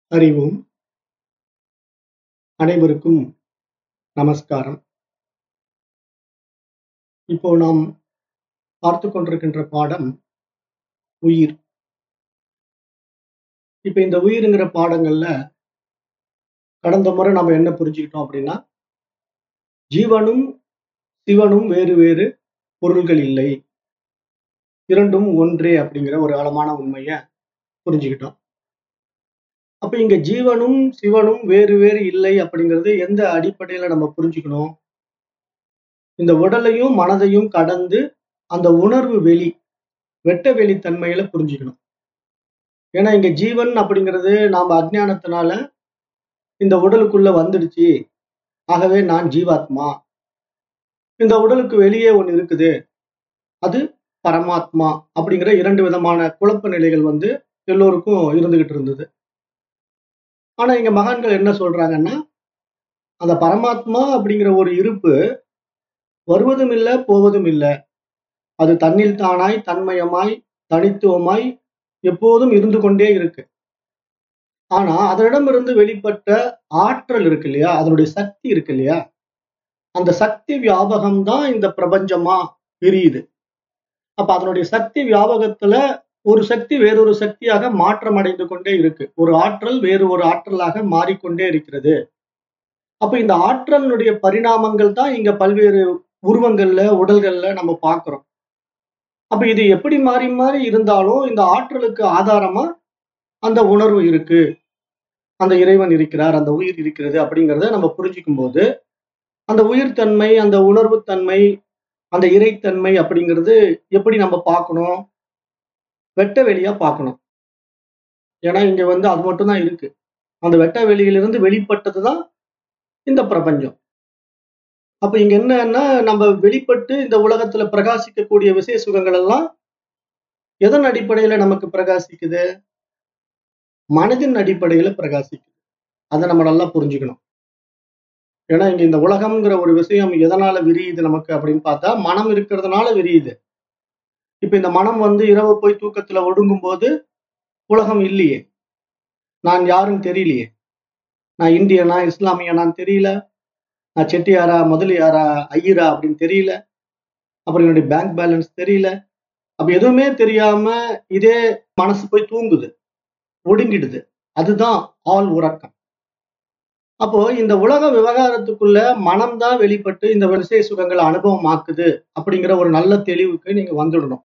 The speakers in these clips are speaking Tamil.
அறிவோம் அனைவருக்கும் நமஸ்காரம் இப்போ நாம் பார்த்து கொண்டிருக்கின்ற பாடம் உயிர் இப்ப இந்த உயிருங்கிற பாடங்கள்ல கடந்த முறை நம்ம என்ன புரிஞ்சுக்கிட்டோம் அப்படின்னா ஜீவனும் சிவனும் வேறு வேறு பொருள்கள் இல்லை இரண்டும் ஒன்றே அப்படிங்கிற ஒரு ஆழமான உண்மைய புரிஞ்சுக்கிட்டோம் அப்ப இங்க ஜீவனும் சிவனும் வேறு வேறு இல்லை அப்படிங்கிறது எந்த அடிப்படையில நம்ம புரிஞ்சுக்கணும் இந்த உடலையும் மனதையும் கடந்து அந்த உணர்வு வெளி வெட்ட வெளி தன்மையில புரிஞ்சுக்கணும் ஏன்னா இங்க ஜீவன் அப்படிங்கிறது நாம அஜ்ஞானத்தினால இந்த உடலுக்குள்ள வந்துடுச்சு ஆகவே நான் ஜீவாத்மா இந்த உடலுக்கு வெளியே ஒண்ணு இருக்குது அது பரமாத்மா அப்படிங்கிற இரண்டு விதமான குழப்ப நிலைகள் வந்து எல்லோருக்கும் இருந்துகிட்டு இருந்தது ஆனா இங்க மகான்கள் என்ன சொல்றாங்கன்னா அந்த பரமாத்மா அப்படிங்கிற ஒரு இருப்பு வருவதும் இல்லை போவதும் இல்லை அது தன்னில் தானாய் தன்மயமாய் தனித்துவமாய் எப்போதும் இருந்து கொண்டே இருக்கு ஆனா அதனிடமிருந்து வெளிப்பட்ட ஆற்றல் இருக்கு இல்லையா அதனுடைய சக்தி இருக்கு இல்லையா அந்த சக்தி வியாபகம் தான் இந்த பிரபஞ்சமா விரியுது அப்ப அதனுடைய சக்தி வியாபகத்துல ஒரு சக்தி வேறொரு சக்தியாக மாற்றம் அடைந்து கொண்டே இருக்கு ஒரு ஆற்றல் வேறு ஒரு ஆற்றலாக மாறிக்கொண்டே இருக்கிறது அப்ப இந்த ஆற்றலினுடைய பரிணாமங்கள் தான் இங்க பல்வேறு உருவங்கள்ல உடல்கள்ல நம்ம பார்க்கிறோம் அப்ப இது எப்படி மாறி மாறி இருந்தாலும் இந்த ஆற்றலுக்கு ஆதாரமா அந்த உணர்வு இருக்கு அந்த இறைவன் இருக்கிறார் அந்த உயிர் இருக்கிறது அப்படிங்கிறத நம்ம புரிஞ்சுக்கும் போது அந்த உயிர்த்தன்மை அந்த உணர்வு தன்மை அந்த இறைத்தன்மை அப்படிங்கிறது எப்படி நம்ம பார்க்கணும் வெட்ட வெளியா பார்க்கணும் ஏன்னா இங்க வந்து அது மட்டும் தான் இருக்கு அந்த வெட்ட வெளியிலிருந்து வெளிப்பட்டது தான் இந்த பிரபஞ்சம் அப்ப இங்க என்னன்னா நம்ம வெளிப்பட்டு இந்த உலகத்துல பிரகாசிக்கக்கூடிய விசேஷ சுகங்கள் எல்லாம் எதன் அடிப்படையில நமக்கு பிரகாசிக்குது மனதின் அடிப்படையில பிரகாசிக்குது அதை நம்ம நல்லா புரிஞ்சுக்கணும் ஏன்னா இங்க இந்த உலகம்ங்கிற ஒரு விஷயம் எதனால விரியுது நமக்கு அப்படின்னு பார்த்தா மனம் இருக்கிறதுனால விரியுது இப்ப இந்த மனம் வந்து இரவு போய் தூக்கத்துல ஒடுங்கும் போது உலகம் இல்லையே நான் யாருன்னு தெரியலையே நான் இந்தியனா இஸ்லாமியனான்னு தெரியல நான் செட்டியாரா முதலியாரா ஐயரா அப்படின்னு தெரியல அப்புறம் என்னுடைய பேங்க் பேலன்ஸ் தெரியல அப்ப எதுவுமே தெரியாம இதே மனசு போய் தூங்குது ஒடுங்கிடுது அதுதான் ஆள் உறக்கம் அப்போ இந்த உலக விவகாரத்துக்குள்ள மனம்தான் வெளிப்பட்டு இந்த விசேஷ சுகங்களை அனுபவமாக்குது அப்படிங்கிற ஒரு நல்ல தெளிவுக்கு நீங்க வந்துடணும்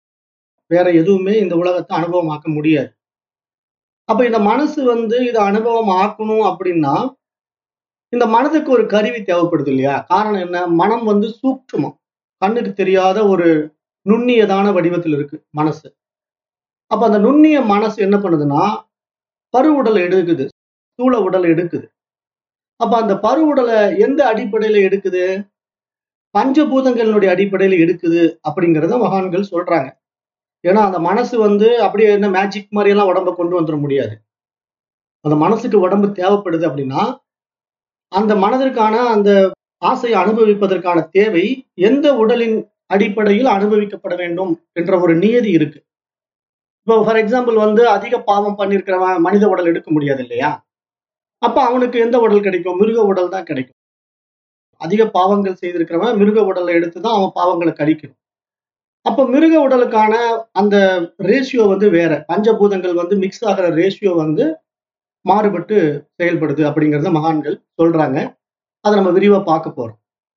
வேற எதுவுமே இந்த உலகத்தை அனுபவமாக்க முடியாது அப்ப இந்த மனசு வந்து இதை அனுபவம் ஆக்கணும் அப்படின்னா இந்த மனதுக்கு ஒரு கருவி தேவைப்படுது இல்லையா காரணம் என்ன மனம் வந்து சூட்சுமம் கண்ணுக்கு தெரியாத ஒரு நுண்ணியதான வடிவத்தில் இருக்கு மனசு அப்ப அந்த நுண்ணிய மனசு என்ன பண்ணுதுன்னா பருவுடலை எடுக்குது ஸ்தூல உடலை எடுக்குது அப்ப அந்த பருவுடலை எந்த அடிப்படையில எடுக்குது பஞ்சபூதங்களினுடைய அடிப்படையில எடுக்குது அப்படிங்கிறத மகான்கள் சொல்றாங்க ஏன்னா அந்த மனசு வந்து அப்படியே என்ன மேஜிக் மாதிரி எல்லாம் உடம்ப கொண்டு வந்துட முடியாது அந்த மனசுக்கு உடம்பு தேவைப்படுது அப்படின்னா அந்த மனதிற்கான அந்த ஆசையை அனுபவிப்பதற்கான தேவை எந்த உடலின் அடிப்படையில் அனுபவிக்கப்பட வேண்டும் என்ற ஒரு நியதி இருக்கு இப்போ ஃபார் எக்ஸாம்பிள் வந்து அதிக பாவம் பண்ணியிருக்கிறவன் மனித உடல் எடுக்க முடியாது இல்லையா அப்ப அவனுக்கு எந்த உடல் கிடைக்கும் மிருக உடல் தான் கிடைக்கும் அதிக பாவங்கள் செய்திருக்கிறவன் மிருக உடலை எடுத்து தான் அவன் பாவங்களை கழிக்கணும் அப்ப மிருக உடலுக்கான அந்த ரேஷியோ வந்து வேற பஞ்சபூதங்கள் வந்து மிக்ஸ் ஆகிற ரேஷியோ வந்து மாறுபட்டு செயல்படுது அப்படிங்கிறத மகான்கள் சொல்றாங்க அதை நம்ம விரிவா பார்க்க போறோம்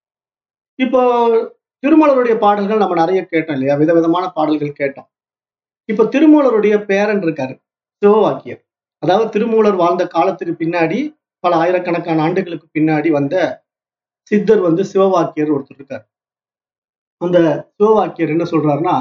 இப்போ திருமலருடைய பாடல்கள் நம்ம நிறைய கேட்டோம் இல்லையா விதவிதமான பாடல்கள் கேட்டோம் இப்போ திருமூலருடைய பேரன் இருக்காரு சிவவாக்கியர் அதாவது திருமூலர் வாழ்ந்த காலத்துக்கு பின்னாடி பல ஆயிரக்கணக்கான ஆண்டுகளுக்கு பின்னாடி வந்த சித்தர் வந்து சிவவாக்கியர் ஒருத்தர் இருக்கார் அந்த சிவவாக்கியர் என்ன சொல்றாருன்னா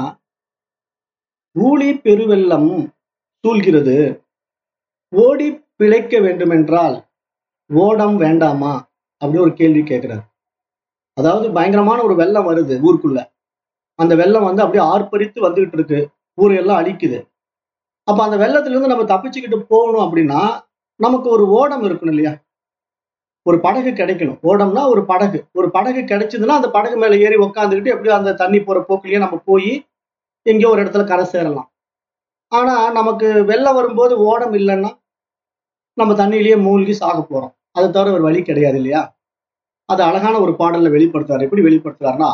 ஊழி பெருவெள்ளம் சூழ்கிறது ஓடி பிழைக்க வேண்டுமென்றால் ஓடம் வேண்டாமா அப்படி ஒரு கேள்வி கேட்கிறார் அதாவது பயங்கரமான ஒரு வெள்ளம் வருது ஊருக்குள்ள அந்த வெள்ளம் வந்து அப்படியே ஆர்ப்பரித்து வந்துகிட்டு இருக்கு ஊரையெல்லாம் அழிக்குது அப்ப அந்த வெள்ளத்துல இருந்து நம்ம தப்பிச்சுக்கிட்டு போகணும் அப்படின்னா நமக்கு ஒரு ஓடம் இருக்கணும் இல்லையா ஒரு படகு கிடைக்கணும் ஓடம்னா ஒரு படகு ஒரு படகு கிடைச்சதுன்னா அந்த படகு மேல ஏறி உக்காந்துக்கிட்டு எப்படியோ அந்த தண்ணி போற போக்குலயே நம்ம போய் எங்கேயோ ஒரு இடத்துல கரை சேரலாம் ஆனா நமக்கு வெள்ளம் வரும்போது ஓடம் இல்லைன்னா நம்ம தண்ணியிலேயே மூழ்கி சாக போறோம் அது தவிர ஒரு வழி கிடையாது இல்லையா அது அழகான ஒரு பாடல்ல வெளிப்படுத்துறாரு எப்படி வெளிப்படுத்துறாருன்னா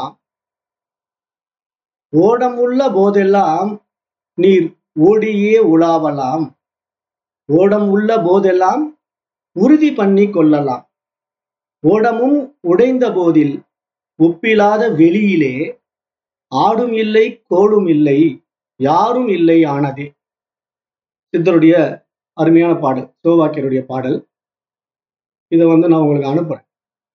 ஓடமுள்ள போதெல்லாம் நீர் ஓடியே உலாவலாம் ஓடம் உள்ள போதெல்லாம் உறுதி பண்ணி கொள்ளலாம் ஓடமும் உடைந்த போதில் ஒப்பிலாத வெளியிலே ஆடும் இல்லை கோளும் இல்லை யாரும் இல்லை ஆனதே சித்தருடைய அருமையான பாடல் சிவவாக்கியருடைய பாடல் இதை வந்து நான் உங்களுக்கு அனுப்புறேன்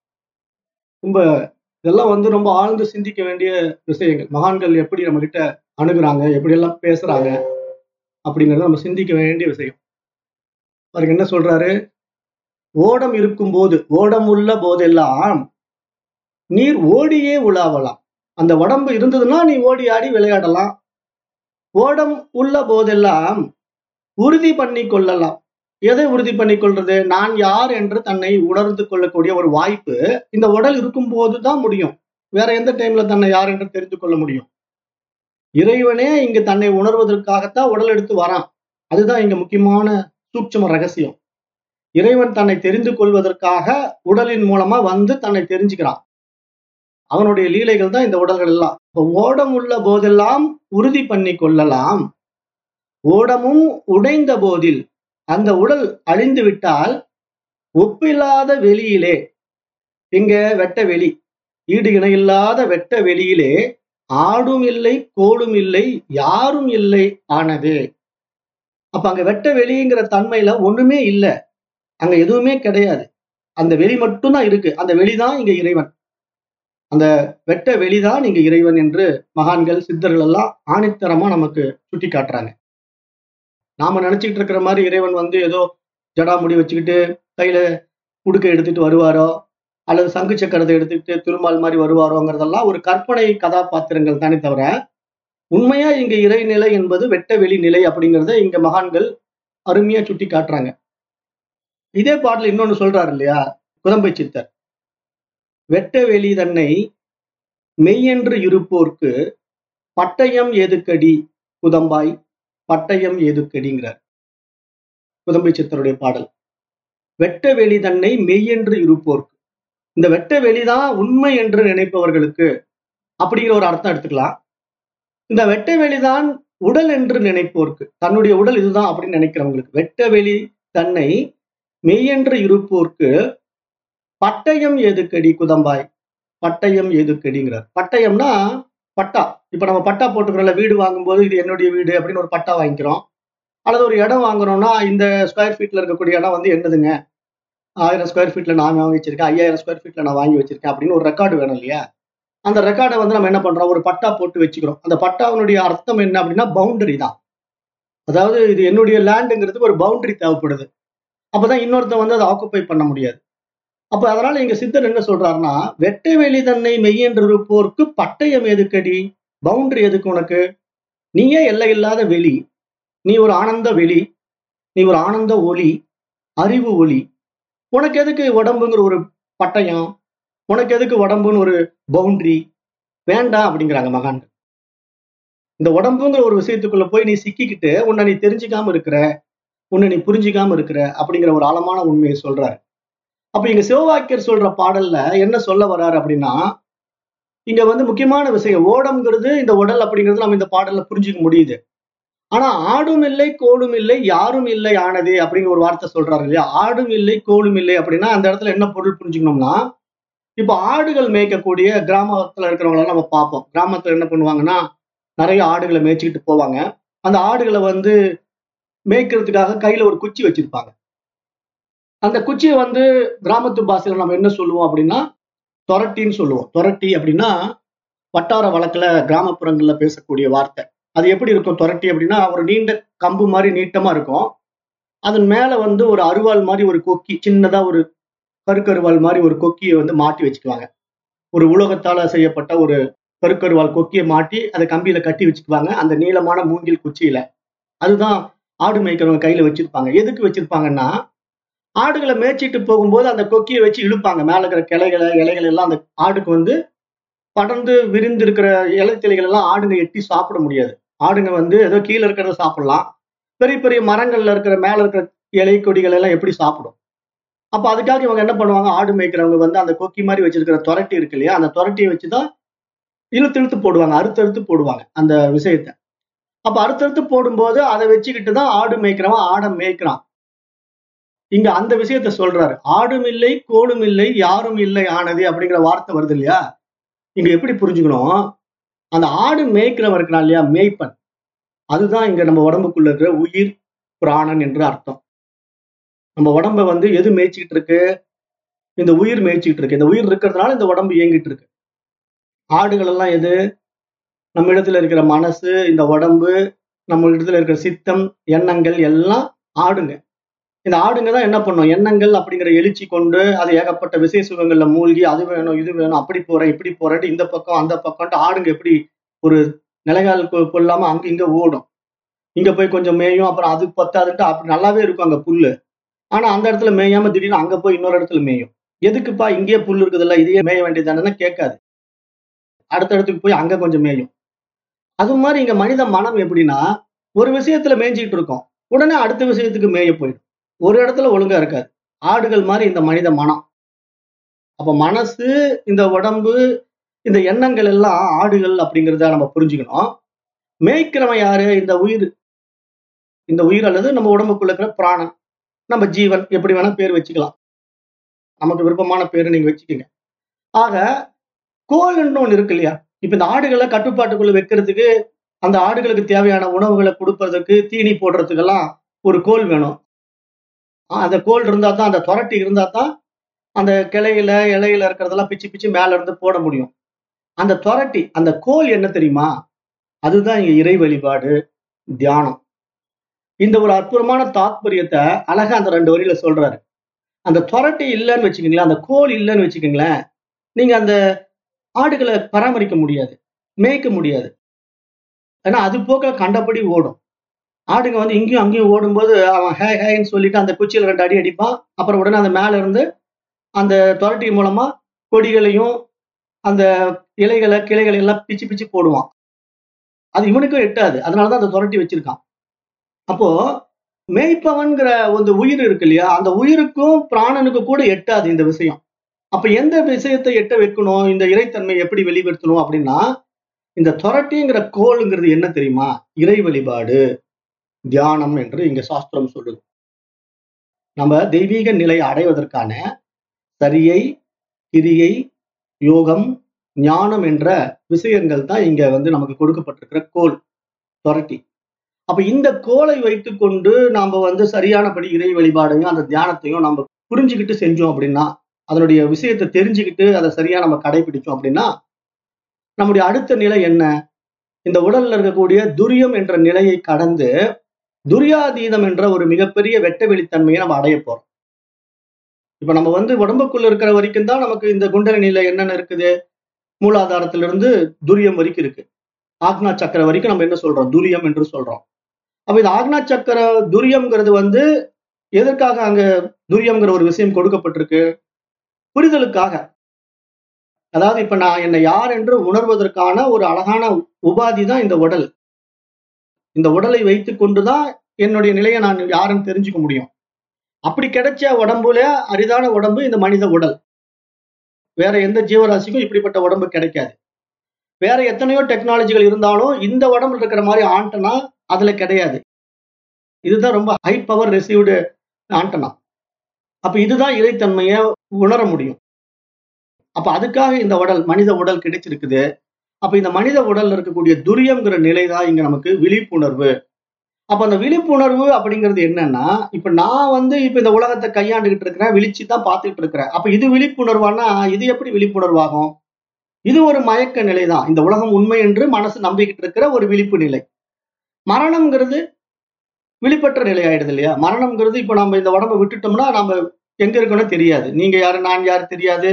ரொம்ப இதெல்லாம் வந்து ரொம்ப ஆழ்ந்து சிந்திக்க வேண்டிய விஷயங்கள் மகான்கள் எப்படி நம்ம கிட்ட அணுகுறாங்க எப்படி எல்லாம் பேசுறாங்க அப்படிங்கறத நம்ம சிந்திக்க வேண்டிய விஷயம் அவருக்கு என்ன சொல்றாரு ஓடம் இருக்கும்போது ஓடம் உள்ள போதெல்லாம் நீர் ஓடியே உலாவலாம் அந்த உடம்பு இருந்ததுன்னா நீ ஓடி ஆடி விளையாடலாம் ஓடம் உள்ள போதெல்லாம் உறுதி பண்ணி கொள்ளலாம் எதை உறுதி பண்ணி கொள்றது நான் யார் என்று தன்னை உணர்ந்து கொள்ளக்கூடிய ஒரு வாய்ப்பு இந்த உடல் இருக்கும் போதுதான் முடியும் வேற எந்த டைம்ல தன்னை யார் என்று தெரிந்து கொள்ள முடியும் இறைவனே இங்க தன்னை உணர்வதற்காகத்தான் உடல் எடுத்து வரான் அதுதான் இங்க முக்கியமான சூட்சம ரகசியம் இறைவன் தன்னை தெரிந்து கொள்வதற்காக உடலின் மூலமா வந்து தன்னை தெரிஞ்சுக்கிறான் அவனுடைய லீலைகள் தான் இந்த உடல்கள் எல்லாம் இப்ப ஓடம் உள்ள போதெல்லாம் உறுதி பண்ணி கொள்ளலாம் ஓடமும் உடைந்த போதில் அந்த உடல் அழிந்து விட்டால் ஒப்பில்லாத வெளியிலே இங்க வெட்ட வெளி ஈடு இணையில்லாத வெட்ட வெளியிலே ஆடும் இல்லை கோடும் இல்லை யாரும் இல்லை ஆனதே அப்ப அங்க வெட்ட வெளிங்கிற தன்மையில ஒண்ணுமே இல்லை அங்க எதுவுமே கிடையாது அந்த வெளி மட்டும்தான் இருக்கு அந்த வெளிதான் இங்க இறைவன் அந்த வெட்ட வெளிதான் இங்க இறைவன் என்று மகான்கள் சித்தர்கள் எல்லாம் ஆணித்தரமா நமக்கு சுட்டி காட்டுறாங்க நாம நினைச்சுக்கிட்டு இருக்கிற மாதிரி இறைவன் வந்து ஏதோ ஜடாமுடி வச்சுக்கிட்டு கையில உடுக்க எடுத்துட்டு வருவாரோ அல்லது சங்கு சக்கரத்தை எடுத்துக்கிட்டு திருமால் மாதிரி வருவாரோங்கிறதெல்லாம் ஒரு கற்பனை கதாபாத்திரங்கள் தானே தவிர உண்மையா இங்க இறைநிலை என்பது வெட்ட வெளி நிலை அப்படிங்கிறத இங்க மகான்கள் அருமையா சுட்டி காட்டுறாங்க இதே பாடல இன்னொன்னு சொல்றாரு இல்லையா குதம்பை சித்தர் வெட்ட வெளி தன்னை மெய்யென்று இருப்போர்க்கு பட்டயம் எதுக்கடி குதம்பாய் பட்டயம் எதுக்கடிங்கிறார் குதம்பை சித்தருடைய பாடல் வெட்ட வெளி தன்னை மெய்யென்று இருப்போர்க்கு இந்த வெட்ட வெளிதான் உண்மை என்று நினைப்பவர்களுக்கு அப்படிங்கிற ஒரு அர்த்தம் எடுத்துக்கலாம் இந்த வெட்ட வெளிதான் உடல் என்று நினைப்போர்க்கு தன்னுடைய உடல் இதுதான் அப்படின்னு நினைக்கிறவங்களுக்கு வெட்ட வெளி தன்னை மெய்யென்று இருப்போர்க்கு பட்டயம் எதுக்கடி குதம்பாய் பட்டயம் எதுக்கடிங்கிறார் பட்டயம்னா பட்டா இப்ப நம்ம பட்டா போட்டுக்கிறோம்ல வீடு வாங்கும்போது இது என்னுடைய வீடு அப்படின்னு ஒரு பட்டா வாங்கிக்கிறோம் அல்லது ஒரு இடம் வாங்குறோம்னா இந்த ஸ்கொயர் ஃபீட்ல இருக்கக்கூடிய இடம் வந்து என்னதுங்க ஆயிரம் ஸ்கொயர் ஃபீட்ல நான் வாங்கி வச்சிருக்கேன் ஐயாயிரம் ஸ்கொயர் ஃபீட்ல நான் வாங்கி வச்சிருக்கேன் அப்படின்னு ஒரு ரெக்கார்டு வேணும் இல்லையா அந்த ரெக்கார்டை வந்து நம்ம என்ன பண்றோம் ஒரு பட்டா போட்டு வச்சுக்கிறோம் அந்த பட்டாவினுடைய அர்த்தம் என்ன அப்படின்னா பவுண்டரி தான் அதாவது இது என்னுடைய லேண்டுங்கிறதுக்கு ஒரு பவுண்டரி தேவைப்படுது அப்பதான் இன்னொருத்தன் வந்து அதை ஆக்குப்பை பண்ண முடியாது அப்ப அதனால இங்க சித்தர் என்ன சொல்றாருன்னா வெட்ட வெளி தன்னை மெய்யென்று இருப்போருக்கு பட்டயம் எதுக்கடி பவுண்டரி எதுக்கு உனக்கு நீயே எல்லை இல்லாத வெளி நீ ஒரு ஆனந்த வெளி நீ ஒரு ஆனந்த ஒளி அறிவு ஒளி உனக்கு எதுக்கு உடம்புங்கிற ஒரு பட்டயம் உனக்கு எதுக்கு உடம்புன்னு ஒரு பவுண்டரி வேண்டாம் அப்படிங்கிறாங்க மகான் இந்த உடம்புங்கிற ஒரு விஷயத்துக்குள்ள போய் நீ சிக்கிக்கிட்டு உன்னை நீ தெரிஞ்சுக்காம இருக்கிற உன்னை நீ புரிஞ்சிக்காம இருக்கிற அப்படிங்கிற ஒரு ஆழமான உண்மையை சொல்றாரு அப்ப இங்க சிவவாக்கியர் சொல்ற பாடல்ல என்ன சொல்ல வர்றாரு அப்படின்னா இங்க வந்து முக்கியமான விஷயம் ஓடம்ங்கிறது இந்த உடல் அப்படிங்கிறது நம்ம இந்த பாடல்ல புரிஞ்சுக்க முடியுது ஆனா ஆடும் இல்லை கோடும் இல்லை யாரும் இல்லை ஆனதே அப்படிங்கிற ஒரு வார்த்தை சொல்றாரு இல்லையா ஆடும் இல்லை கோடும் இல்லை அப்படின்னா அந்த இடத்துல என்ன பொருள் புரிஞ்சுக்கணும்னா இப்ப ஆடுகள் மேய்க்கக்கூடிய கிராமத்துல இருக்கிறவங்கள நம்ம பார்ப்போம் கிராமத்துல என்ன பண்ணுவாங்கன்னா நிறைய ஆடுகளை மேய்ச்சிக்கிட்டு போவாங்க அந்த ஆடுகளை வந்து மேய்க்கிறதுக்காக கையில ஒரு குச்சி வச்சிருப்பாங்க அந்த குச்சியை வந்து கிராமத்து பாஷையில நம்ம என்ன சொல்லுவோம் அப்படின்னா தொரட்டின்னு சொல்லுவோம் தொரட்டி அப்படின்னா வட்டார வழக்குல கிராமப்புறங்கள்ல பேசக்கூடிய வார்த்தை அது எப்படி இருக்கும் தொரட்டி அப்படின்னா ஒரு நீண்ட கம்பு மாதிரி நீட்டமா இருக்கும் அதன் மேல வந்து ஒரு அருவாள் மாதிரி ஒரு கொக்கி சின்னதா ஒரு கருக்கருவாள் மாதிரி ஒரு கொக்கியை வந்து மாட்டி வச்சுக்குவாங்க ஒரு உலோகத்தால செய்யப்பட்ட ஒரு கருக்கருவாள் கொக்கியை மாட்டி அதை கம்பியில கட்டி வச்சுக்குவாங்க அந்த நீளமான மூங்கில் குச்சியில அதுதான் ஆடு மேய்க்கிறவங்க கையில வச்சிருப்பாங்க எதுக்கு வச்சிருப்பாங்கன்னா ஆடுகளை மேய்ச்சிட்டு போகும்போது அந்த கொக்கியை வச்சு இழுப்பாங்க மேல இருக்கிற கிளைகளை இலைகள் எல்லாம் அந்த ஆடுக்கு வந்து படர்ந்து விரிந்து இருக்கிற இலைத்திலைகள் எல்லாம் ஆடுங்க எட்டி சாப்பிட முடியாது ஆடுங்க வந்து ஏதோ கீழே இருக்கிறத சாப்பிடலாம் பெரிய பெரிய மரங்கள்ல இருக்கிற மேல இருக்கிற இலை கொடிகள் எல்லாம் எப்படி சாப்பிடும் அப்ப அதுக்காக இவங்க என்ன பண்ணுவாங்க ஆடு மேய்க்கிறவங்க வந்து அந்த கொக்கி மாதிரி வச்சிருக்கிற துரட்டி இருக்கு இல்லையா அந்த துரட்டியை வச்சுதான் இழுத்து இழுத்து போடுவாங்க அறுத்து அறுத்து போடுவாங்க அந்த விஷயத்த அப்ப அறுத்தறுத்து போடும்போது அதை வச்சுக்கிட்டு தான் ஆடு மேய்க்கிறவன் ஆடை மேய்க்கிறான் இங்க அந்த விஷயத்த சொல்றாரு ஆடும் இல்லை கோடும் இல்லை யாரும் இல்லை ஆனது அப்படிங்கிற வார்த்தை வருது இல்லையா இங்க எப்படி புரிஞ்சுக்கணும் அந்த ஆடு மேய்க்கிறவன் இருக்கிறான் இல்லையா மேய்ப்பன் அதுதான் இங்க நம்ம உடம்புக்குள்ள இருக்கிற உயிர் பிராணன் என்று அர்த்தம் நம்ம உடம்ப வந்து எது மேய்ச்சிக்கிட்டு இருக்கு இந்த உயிர் மேய்ச்சிக்கிட்டு இருக்கு இந்த உயிர் இருக்கிறதுனால இந்த உடம்பு இயங்கிட்டு இருக்கு ஆடுகள் எல்லாம் எது நம்ம இடத்துல இருக்கிற மனசு இந்த உடம்பு நம்ம இடத்துல இருக்கிற சித்தம் எண்ணங்கள் எல்லாம் ஆடுங்க இந்த ஆடுங்க தான் என்ன பண்ணும் எண்ணங்கள் அப்படிங்கிற எழுச்சி கொண்டு அது ஏகப்பட்ட விசேஷ சுகங்கள்ல மூழ்கி அது வேணும் இது வேணும் அப்படி போறேன் இப்படி போறேன்ட்டு இந்த பக்கம் அந்த பக்கம்ட்டு ஆடுங்க எப்படி ஒரு நிலைகால் கொ- கொள்ளாம அங்க இங்க ஓடும் இங்க போய் கொஞ்சம் மேயும் அப்புறம் அது பத்தாதுன்ட்டு அப்படி நல்லாவே இருக்கும் அங்க புல்லு ஆனா அந்த இடத்துல மேயாம திடீர்னு அங்க போய் இன்னொரு இடத்துல மேயும் எதுக்குப்பா இங்கேயே புல் இருக்குதுல்ல இதையே மேய வேண்டியதானே கேட்காது அடுத்த இடத்துக்கு போய் அங்க கொஞ்சம் மேயும் அது மாதிரி இங்க மனித மனம் எப்படின்னா ஒரு விஷயத்துல மேய்ஞ்சிட்டு இருக்கோம் உடனே அடுத்த விஷயத்துக்கு மேய போயிடும் ஒரு இடத்துல ஒழுங்கா இருக்காது ஆடுகள் மாதிரி இந்த மனித மனம் அப்ப மனசு இந்த உடம்பு இந்த எண்ணங்கள் எல்லாம் ஆடுகள் அப்படிங்கிறத நம்ம புரிஞ்சுக்கணும் மேய்க்கிறவன் யாரு இந்த உயிர் இந்த உயிர் அல்லது நம்ம உடம்புக்குள்ள இருக்கிற பிராணன் நம்ம ஜீவன் எப்படி வேணா பேர் வச்சுக்கலாம் நமக்கு விருப்பமான பேரு நீங்க வச்சுக்கோங்க ஆக கோல்ன்னு ஒண்ணு இருக்கு இல்லையா இப்ப இந்த ஆடுகளை கட்டுப்பாட்டுக்குள்ள வைக்கிறதுக்கு அந்த ஆடுகளுக்கு தேவையான உணவுகளை கொடுப்பதற்கு தீனி போடுறதுக்கெல்லாம் ஒரு கோல் வேணும் ஆஹ் அந்த கோல் இருந்தா தான் அந்த துரட்டி இருந்தா தான் அந்த கிளையில இலையில இருக்கிறதெல்லாம் பிச்சு பிச்சு மேல இருந்து போட முடியும் அந்த துரட்டி அந்த கோல் என்ன தெரியுமா அதுதான் இங்க இறை வழிபாடு தியானம் இந்த ஒரு அற்புதமான தாத்பரியத்தை அழகா அந்த ரெண்டு வரியில சொல்றாரு அந்த துரட்டி இல்லைன்னு வச்சுக்கோங்களேன் அந்த கோல் இல்லைன்னு வச்சுக்கோங்களேன் நீங்க அந்த ஆடுகளை பராமரிக்க முடியாது மேய்க்க முடியாது ஏன்னா அது போக்க கண்டபடி ஓடும் ஆடுங்க வந்து இங்கேயும் அங்கேயும் ஓடும்போது அவன் ஹே ஹேன்னு சொல்லிட்டு அந்த குச்சியில ரெண்டு அடி அடிப்பான் அப்புறம் உடனே அந்த மேல இருந்து அந்த துரட்டி மூலமா கொடிகளையும் அந்த இலைகளை கிளைகளை எல்லாம் பிச்சு பிச்சு போடுவான் அது இவனுக்கும் எட்டாது அதனாலதான் அந்த துரட்டி வச்சிருக்கான் அப்போ மேய்ப்பவன்கிற அந்த உயிர் இருக்கு இல்லையா அந்த உயிருக்கும் பிராணனுக்கும் கூட எட்டாது இந்த விஷயம் அப்ப எந்த விஷயத்தை எட்ட வைக்கணும் இந்த இறைத்தன்மை எப்படி வெளிப்படுத்தணும் அப்படின்னா இந்த துரட்டிங்கிற கோளுங்கிறது என்ன தெரியுமா இறை வழிபாடு தியானம் என்று இங்க சாஸ்திரம் சொல்லுது நம்ம தெய்வீக நிலையை அடைவதற்கான சரியை கிரியை யோகம் ஞானம் என்ற விஷயங்கள் தான் இங்க வந்து நமக்கு கொடுக்கப்பட்டிருக்கிற கோல் துரட்டி அப்ப இந்த கோலை வைத்துக்கொண்டு நாம வந்து சரியானபடி இறை வழிபாடையும் அந்த தியானத்தையும் நம்ம புரிஞ்சுக்கிட்டு செஞ்சோம் அப்படின்னா அதனுடைய விஷயத்தை தெரிஞ்சுக்கிட்டு அதை சரியா நம்ம கடைபிடிச்சோம் அப்படின்னா நம்முடைய அடுத்த நிலை என்ன இந்த உடல்ல இருக்கக்கூடிய துரியம் என்ற நிலையை கடந்து துரியாதீதம் என்ற ஒரு மிகப்பெரிய வெட்ட வெளித்தன்மையை நம்ம அடைய போறோம் இப்ப நம்ம வந்து உடம்புக்குள்ள இருக்கிற வரைக்கும் தான் நமக்கு இந்த குண்டலினில என்னென்ன இருக்குது மூலாதாரத்திலிருந்து துரியம் வரைக்கும் இருக்கு ஆக்னா சக்கர வரைக்கும் நம்ம என்ன சொல்றோம் துரியம் என்று சொல்றோம் அப்ப இந்த ஆக்னா சக்கர துரியம்ங்கிறது வந்து எதற்காக அங்க துரியம்ங்கிற ஒரு விஷயம் கொடுக்கப்பட்டிருக்கு புரிதலுக்காக அதாவது இப்ப நான் என்னை யார் என்று உணர்வதற்கான ஒரு அழகான உபாதி தான் இந்த உடல் இந்த உடலை வைத்துக் கொண்டுதான் என்னுடைய நிலையை நான் யாருன்னு தெரிஞ்சுக்க முடியும் அப்படி கிடைச்ச உடம்புல அரிதான உடம்பு இந்த மனித உடல் வேற எந்த ஜீவராசிக்கும் இப்படிப்பட்ட உடம்பு கிடைக்காது வேற எத்தனையோ டெக்னாலஜிகள் இருந்தாலும் இந்த உடம்புல இருக்கிற மாதிரி ஆண்டனா அதுல கிடையாது இதுதான் ரொம்ப ஹை பவர் ரிசீவ்டு ஆண்டனா அப்ப இதுதான் இறைத்தன்மையை உணர முடியும் அப்ப அதுக்காக இந்த உடல் மனித உடல் கிடைச்சிருக்குது அப்ப இந்த மனித உடல்ல இருக்கக்கூடிய துரியம்ங்கிற நிலை தான் இங்க நமக்கு விழிப்புணர்வு அப்ப அந்த விழிப்புணர்வு அப்படிங்கிறது என்னன்னா இப்ப நான் வந்து இப்ப இந்த உலகத்தை கையாண்டுகிட்டு இருக்கிறேன் விழிச்சு தான் பார்த்துக்கிட்டு இருக்கிறேன் அப்ப இது விழிப்புணர்வானா இது எப்படி விழிப்புணர்வாகும் இது ஒரு மயக்க நிலை தான் இந்த உலகம் உண்மை என்று மனசு நம்பிக்கிட்டு இருக்கிற ஒரு விழிப்பு நிலை மரணம்ங்கிறது விழிப்பற்ற நிலை ஆயிடுது இல்லையா மரணம்ங்கிறது இப்ப நம்ம இந்த உடம்பை விட்டுட்டோம்னா நம்ம எங்க இருக்கணும் தெரியாது நீங்க யாரு நான் யாரு தெரியாது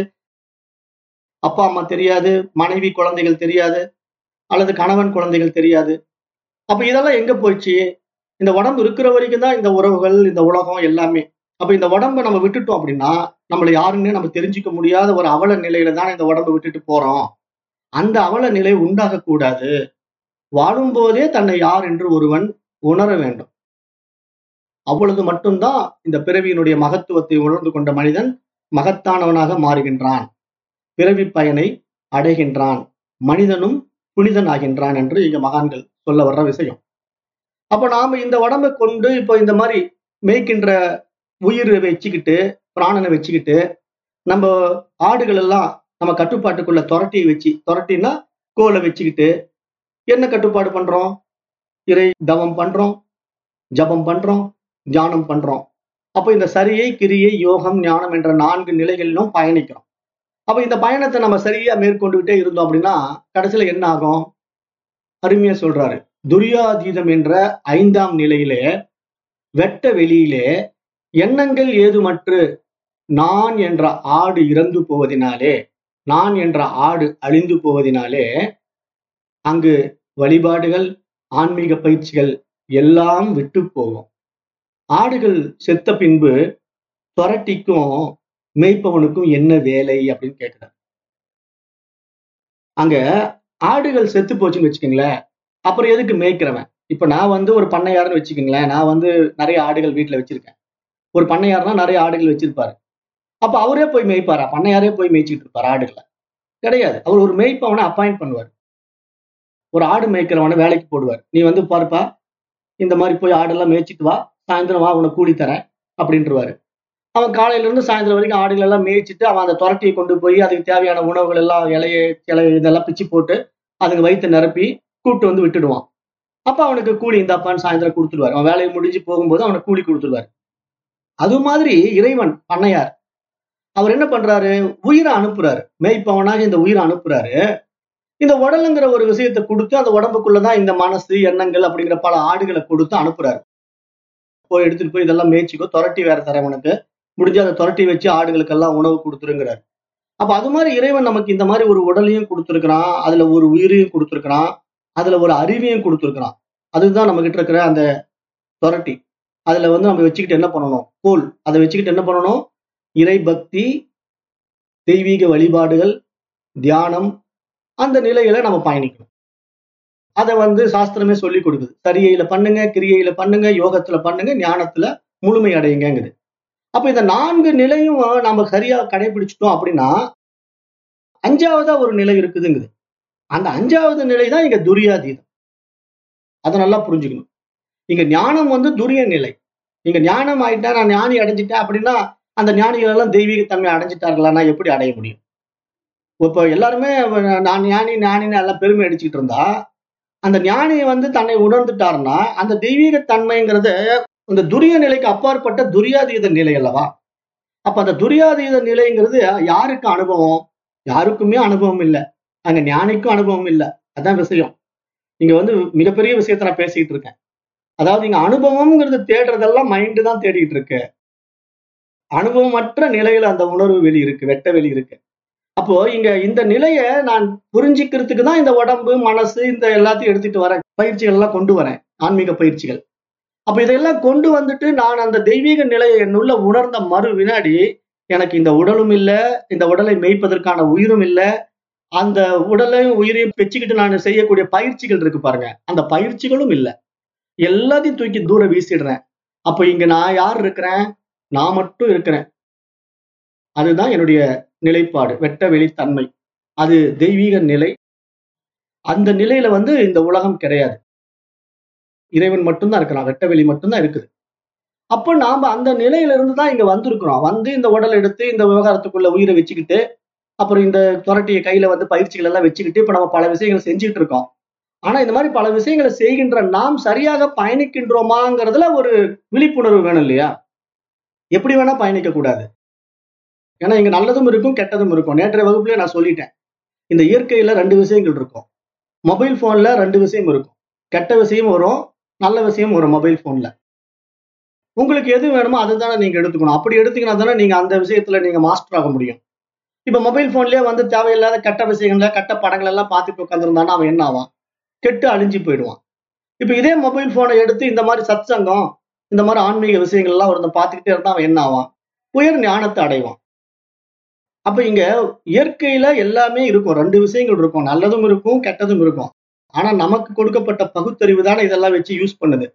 அப்பா அம்மா தெரியாது மனைவி குழந்தைகள் தெரியாது அல்லது கணவன் குழந்தைகள் தெரியாது அப்ப இதெல்லாம் எங்க போச்சு இந்த உடம்பு இருக்கிற வரைக்கும் தான் இந்த உறவுகள் இந்த உலகம் எல்லாமே அப்ப இந்த உடம்பை நம்ம விட்டுட்டோம் அப்படின்னா நம்மளை யாருன்னு நம்ம தெரிஞ்சுக்க முடியாத ஒரு அவல நிலையில தான் இந்த உடம்பை விட்டுட்டு போறோம் அந்த அவல நிலை உண்டாக கூடாது வாழும் போதே தன்னை யார் என்று ஒருவன் உணர வேண்டும் அப்பொழுது மட்டும்தான் இந்த பிறவியினுடைய மகத்துவத்தை உணர்ந்து கொண்ட மனிதன் மகத்தானவனாக மாறுகின்றான் பிறவி பயனை அடைகின்றான் மனிதனும் புனிதன் ஆகின்றான் என்று இங்க மகான்கள் சொல்ல வர்ற விஷயம் அப்ப நாம இந்த உடம்பை கொண்டு இப்போ இந்த மாதிரி மேய்க்கின்ற உயிரை வச்சுக்கிட்டு பிராணனை வச்சுக்கிட்டு நம்ம ஆடுகள் எல்லாம் நம்ம கட்டுப்பாட்டுக்குள்ள துரட்டியை வச்சு துரட்டினா கோலை வச்சுக்கிட்டு என்ன கட்டுப்பாடு பண்றோம் இறை தவம் பண்றோம் ஜபம் பண்றோம் தியானம் பண்றோம் அப்ப இந்த சரியை கிரியை யோகம் ஞானம் என்ற நான்கு நிலைகளிலும் பயணிக்கிறோம் அப்ப இந்த பயணத்தை நம்ம சரியா மேற்கொண்டுகிட்டே இருந்தோம் அப்படின்னா கடைசியில என்ன ஆகும் அருமையா சொல்றாரு துரியாதீதம் என்ற ஐந்தாம் நிலையிலே வெட்ட வெளியிலே எண்ணங்கள் ஏதுமற்று நான் என்ற ஆடு இறந்து போவதினாலே நான் என்ற ஆடு அழிந்து போவதினாலே அங்கு வழிபாடுகள் ஆன்மீக பயிற்சிகள் எல்லாம் விட்டு போகும் ஆடுகள் செத்த பின்பு துரட்டிக்கும் மேய்ப்பவனுக்கும் என்ன வேலை அப்படின்னு கேட்கிறார் அங்க ஆடுகள் செத்து போச்சுன்னு வச்சுக்கோங்களேன் அப்புறம் எதுக்கு மேய்க்கிறவன் இப்ப நான் வந்து ஒரு பண்ணையாருன்னு வச்சுக்கோங்களேன் நான் வந்து நிறைய ஆடுகள் வீட்டுல வச்சிருக்கேன் ஒரு பண்ணையார்னா நிறைய ஆடுகள் வச்சிருப்பாரு அப்ப அவரே போய் மேய்ப்பாரா பண்ணையாரே போய் மேய்ச்சிட்டு இருப்பாரு ஆடுகளை கிடையாது அவர் ஒரு மேய்ப்பவனை அப்பாயிண்ட் பண்ணுவார் ஒரு ஆடு மேய்க்கிறவனை வேலைக்கு போடுவார் நீ வந்து பாருப்பா இந்த மாதிரி போய் ஆடெல்லாம் மேய்ச்சிட்டு வா சாயந்தரம் வா உனக்கு கூலி தரேன் அப்படின்றவாரு அவன் காலையில இருந்து சாயந்தரம் வரைக்கும் ஆடுகள் எல்லாம் மேய்ச்சிட்டு அவன் அந்த துரட்டியை கொண்டு போய் அதுக்கு தேவையான உணவுகள் எல்லாம் இலைய இலை இதெல்லாம் பிச்சு போட்டு அதுங்க வயிற்று நிரப்பி கூட்டு வந்து விட்டுடுவான் அப்ப அவனுக்கு கூலி இந்தாப்பான்னு சாயந்தரம் கொடுத்துருவாரு அவன் வேலையை முடிஞ்சு போகும்போது அவனுக்கு கூலி கொடுத்துருவாரு அது மாதிரி இறைவன் பண்ணையார் அவர் என்ன பண்றாரு உயிரை அனுப்புறாரு மேய்ப்பவனாக இந்த உயிரை அனுப்புறாரு இந்த உடலுங்கிற ஒரு விஷயத்தை கொடுத்து அந்த உடம்புக்குள்ளதான் இந்த மனசு எண்ணங்கள் அப்படிங்கிற பல ஆடுகளை கொடுத்து அனுப்புறாரு போய் எடுத்துட்டு போய் இதெல்லாம் மேய்ச்சிக்கோ துரட்டி வேற தரேன் உனக்கு முடிஞ்சு அதை துரட்டி வச்சு ஆடுகளுக்கெல்லாம் உணவு கொடுத்துருங்கிறாரு அப்ப அது மாதிரி இறைவன் நமக்கு இந்த மாதிரி ஒரு உடலையும் கொடுத்துருக்கிறான் அதுல ஒரு உயிரையும் கொடுத்துருக்கிறான் அதுல ஒரு அறிவையும் கொடுத்துருக்கிறான் அதுதான் நம்ம கிட்ட இருக்கிற அந்த துரட்டி அதுல வந்து நம்ம வச்சுக்கிட்டு என்ன பண்ணணும் கோல் அதை வச்சுக்கிட்டு என்ன பண்ணணும் இறை பக்தி தெய்வீக வழிபாடுகள் தியானம் அந்த நிலையில நம்ம பயணிக்கணும் அதை வந்து சாஸ்திரமே சொல்லி கொடுக்குது சரியையில பண்ணுங்க கிரியையில பண்ணுங்க யோகத்துல பண்ணுங்க ஞானத்துல முழுமை அடையுங்கங்குது அப்ப இந்த நான்கு நிலையும் நம்ம சரியா கடைபிடிச்சிட்டோம் அப்படின்னா அஞ்சாவதா ஒரு நிலை இருக்குதுங்குது அந்த அஞ்சாவது நிலை தான் இங்க துரியாதீதம் அதை நல்லா புரிஞ்சுக்கணும் இங்க ஞானம் வந்து துரிய நிலை இங்க ஞானம் ஆயிட்டா நான் ஞானி அடைஞ்சிட்டேன் அப்படின்னா அந்த ஞானிகள் எல்லாம் தெய்வீகத்தன்மை அடைஞ்சிட்டார்களா எப்படி அடைய முடியும் இப்போ எல்லாருமே நான் ஞானி ஞானின்னு எல்லாம் பெருமை அடிச்சுக்கிட்டு இருந்தா அந்த ஞானியை வந்து தன்னை உணர்ந்துட்டாருன்னா அந்த தெய்வீக தன்மைங்கிறது இந்த துரிய நிலைக்கு அப்பாற்பட்ட துரியாதீத நிலை அல்லவா அப்ப அந்த துரியாதீத நிலைங்கிறது யாருக்கு அனுபவம் யாருக்குமே அனுபவம் இல்லை அங்க ஞானிக்கும் அனுபவம் இல்லை அதான் விஷயம் இங்க வந்து மிகப்பெரிய விஷயத்த நான் பேசிக்கிட்டு இருக்கேன் அதாவது இங்க அனுபவம்ங்கிறது தேடுறதெல்லாம் மைண்டு தான் தேடிட்டு இருக்கு அனுபவமற்ற நிலையில அந்த உணர்வு வெளி இருக்கு வெட்ட வெளி இருக்கு அப்போ இங்க இந்த நிலைய நான் புரிஞ்சுக்கிறதுக்கு தான் இந்த உடம்பு மனசு இந்த எல்லாத்தையும் எடுத்துட்டு வரேன் பயிற்சிகள் எல்லாம் கொண்டு வரேன் ஆன்மீக பயிற்சிகள் அப்ப இதெல்லாம் கொண்டு வந்துட்டு நான் அந்த தெய்வீக நிலையை என்னுள்ள உணர்ந்த மறு வினாடி எனக்கு இந்த உடலும் இல்லை இந்த உடலை மேய்ப்பதற்கான உயிரும் இல்லை அந்த உடலையும் உயிரையும் பெச்சுக்கிட்டு நான் செய்யக்கூடிய பயிற்சிகள் இருக்கு பாருங்க அந்த பயிற்சிகளும் இல்லை எல்லாத்தையும் தூக்கி தூர வீசிடுறேன் அப்ப இங்க நான் யார் இருக்கிறேன் நான் மட்டும் இருக்கிறேன் அதுதான் என்னுடைய நிலைப்பாடு வெட்ட வெளித்தன்மை அது தெய்வீக நிலை அந்த நிலையில வந்து இந்த உலகம் கிடையாது இறைவன் மட்டும்தான் இருக்கிறான் வெட்ட வெளி மட்டும்தான் இருக்குது அப்போ நாம அந்த நிலையில இருந்து தான் இங்க வந்திருக்கிறோம் வந்து இந்த உடல் எடுத்து இந்த விவகாரத்துக்குள்ள உயிரை வச்சுக்கிட்டு அப்புறம் இந்த துரட்டிய கையில வந்து பயிற்சிகள் எல்லாம் வச்சுக்கிட்டு இப்ப நம்ம பல விஷயங்களை செஞ்சுட்டு இருக்கோம் ஆனா இந்த மாதிரி பல விஷயங்களை செய்கின்ற நாம் சரியாக பயணிக்கின்றோமாங்கிறதுல ஒரு விழிப்புணர்வு வேணும் இல்லையா எப்படி வேணா பயணிக்க கூடாது ஏன்னா இங்க நல்லதும் இருக்கும் கெட்டதும் இருக்கும் நேற்றைய வகுப்புலயே நான் சொல்லிட்டேன் இந்த இயற்கையில ரெண்டு விஷயங்கள் இருக்கும் மொபைல் போன்ல ரெண்டு விஷயம் இருக்கும் கெட்ட விஷயம் வரும் நல்ல விஷயம் வரும் மொபைல் போன்ல உங்களுக்கு எது வேணுமோ அதுதானே நீங்க எடுத்துக்கணும் அப்படி எடுத்தீங்கன்னா தானே நீங்க அந்த விஷயத்துல நீங்க மாஸ்டர் ஆக முடியும் இப்ப மொபைல் போன்லயே வந்து தேவையில்லாத கெட்ட விஷயங்கள கெட்ட படங்கள் எல்லாம் பார்த்துட்டு உட்காந்துருந்தானா அவன் என்ன ஆவான் கெட்டு அழிஞ்சு போயிடுவான் இப்ப இதே மொபைல் போனை எடுத்து இந்த மாதிரி சத் சங்கம் இந்த மாதிரி ஆன்மீக விஷயங்கள் எல்லாம் ஒருத்தன் பார்த்துக்கிட்டே இருந்தா அவன் என்ன ஆவான் உயர் ஞானத்தை அடைவான் அப்ப இங்க இயற்கையில எல்லாமே இருக்கும் ரெண்டு விஷயங்கள் இருக்கும் நல்லதும் இருக்கும் கெட்டதும் இருக்கும் ஆனா நமக்கு கொடுக்கப்பட்ட பகுத்தறிவு தானே இதெல்லாம் வச்சு யூஸ் பண்ணுது